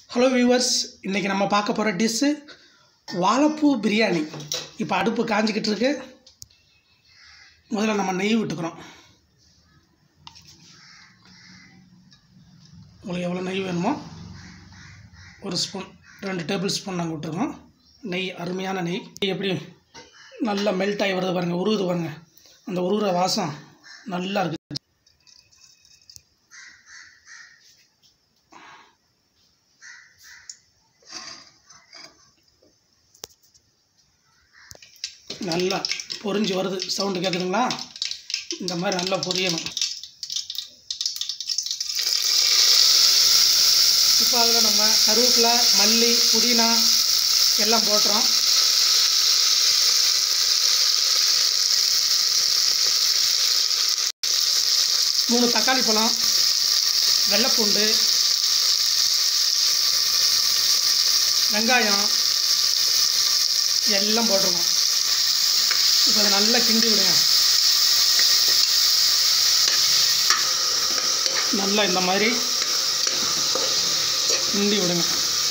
hello viewers இன்றைக்கி நம்ம பார்க்க போகிற டிஷ்ஷு வாழைப்பூ பிரியாணி இப்போ அடுப்பு காஞ்சிக்கிட்டு இருக்கு முதல்ல நம்ம நெய் விட்டுக்கிறோம் உங்களுக்கு எவ்வளோ நெய் வேணுமோ ஒரு ஸ்பூன் ரெண்டு டேபிள் ஸ்பூன் நாங்கள் விட்டுருக்கோம் நெய் அருமையான நெய் எப்படி நல்லா மெல்ட் ஆகி வருது பாருங்கள் உருகுது பாருங்கள் அந்த உருகுற வாசம் நல்லா இருக்குது நல்லா பொரிஞ்சு வருது சவுண்டு கேட்குதுங்களா இந்த மாதிரி நல்லா பொரியணும் இப்போ அதில் நம்ம கருவேப்பிலை மல்லி புதினா எல்லாம் போட்டுறோம் மூணு தக்காளி பழம் வெள்ளைப்பூண்டு வெங்காயம் எல்லாம் போட்டுருவோம் இப்போ அதை நல்லா கிண்டி விடுங்க நல்லா இந்த மாதிரி கிண்டி விடுங்க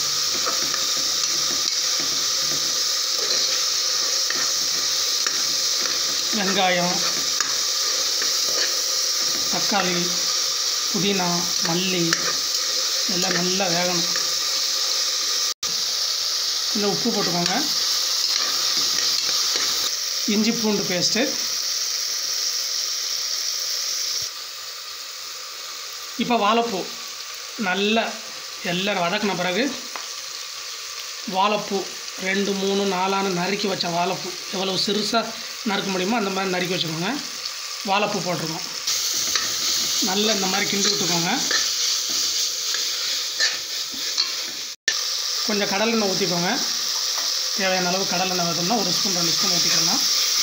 வெங்காயம் தக்காளி புதினா மல்லி எல்லாம் நல்லா வேகணும் கொஞ்சம் உப்பு போட்டுக்கோங்க இஞ்சி பூண்டு பேஸ்ட்டு இப்போ வாழைப்பூ நல்லா எல்லாம் வதக்கின பிறகு வாழைப்பூ ரெண்டு மூணு நாலான நறுக்கி வச்ச வாழைப்பூ எவ்வளவு சிறுசாக நறுக்க முடியுமோ அந்த மாதிரி நறுக்கி வச்சுக்கோங்க வாழைப்பூ போட்டிருக்கோம் நல்லா இந்த மாதிரி கிண்டி விட்டுக்கோங்க கொஞ்சம் கடலெண்ணெய் ஊற்றிக்கோங்க தேவையான அளவு கடலெண்ணெய் ஊற்றணும்னா ஒரு ஸ்பூன் ரெண்டு ஸ்பூன் ஊற்றிக்கலாம்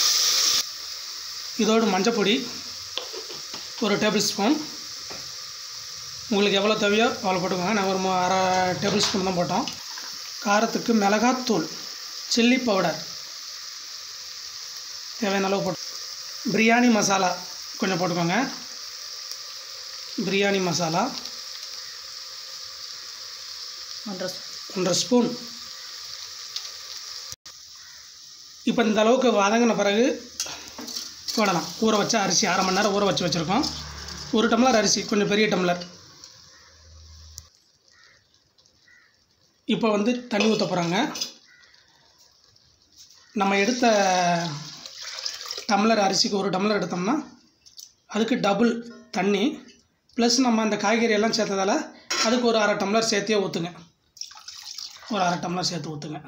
இதோடு மஞ்சப்பொடி ஒரு டேபிள் ஸ்பூன் உங்களுக்கு எவ்வளோ தேவையோ அவ்வளோ போட்டுக்கோங்க நாங்கள் ஒரு மு- அரை டேபிள் ஸ்பூன் தான் போட்டோம் காரத்துக்கு மிளகாத்தூள் சில்லி பவுடர் தேவையான அளவு போட்டு பிரியாணி மசாலா கொஞ்சம் போட்டுக்கோங்க பிரியாணி மசாலா ஒன்றரை ஒன்றரை ஸ்பூன் இப்போ இந்த அளவுக்கு வதங்கின பிறகு போடலாம் ஊற வச்ச அரிசி அரை மணி நேரம் ஊற வச்சு வச்சுருக்கோம் ஒரு டம்ளர் அரிசி கொஞ்சம் பெரிய டம்ளர் இப்போ வந்து தண்ணி ஊற்ற போகிறாங்க நம்ம எடுத்த டம்ளர் அரிசிக்கு ஒரு டம்ளர் எடுத்தோம்னா அதுக்கு டபுள் தண்ணி ப்ளஸ் நம்ம அந்த காய்கறி எல்லாம் சேர்த்ததால அதுக்கு ஒரு அரை டம்ளர் சேர்த்தியே ஊற்றுங்க ஒரு அரை டம்ளர் சேர்த்து ஊற்றுங்க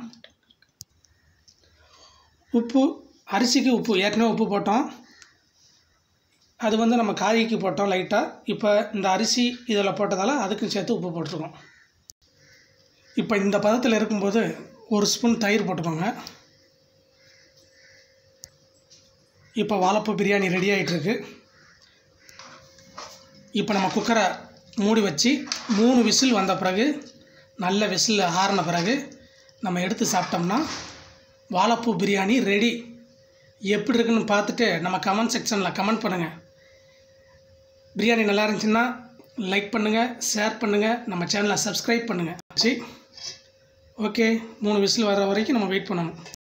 உப்பு அரிசிக்கு உப்பு ஏற்கனவே உப்பு போட்டோம் அது வந்து நம்ம காய்க்கு போட்டோம் லைட்டாக இப்போ இந்த அரிசி இதில் போட்டதால் அதுக்கும் சேர்த்து உப்பு போட்டிருக்கோம் இப்போ இந்த பதத்தில் இருக்கும்போது ஒரு ஸ்பூன் தயிர் போட்டுக்கோங்க இப்போ வாழைப்பூ பிரியாணி ரெடி ஆகிட்டுருக்கு இப்போ நம்ம குக்கரை மூடி வச்சு மூணு விசில் வந்த பிறகு நல்ல விசில் ஆறின பிறகு நம்ம எடுத்து சாப்பிட்டோம்னா வாழைப்பூ பிரியாணி ரெடி எப்படி இருக்குன்னு பார்த்துட்டு நம்ம கமெண்ட் செக்ஷனில் கமெண்ட் பண்ணுங்கள் பிரியாணி நல்லா இருந்துச்சுன்னா லைக் பண்ணுங்கள் ஷேர் பண்ணுங்கள் நம்ம சேனலை சப்ஸ்கிரைப் பண்ணுங்கள் சரி ஓகே மூணு விசில் வர வரைக்கும் நம்ம வெயிட் பண்ணணும்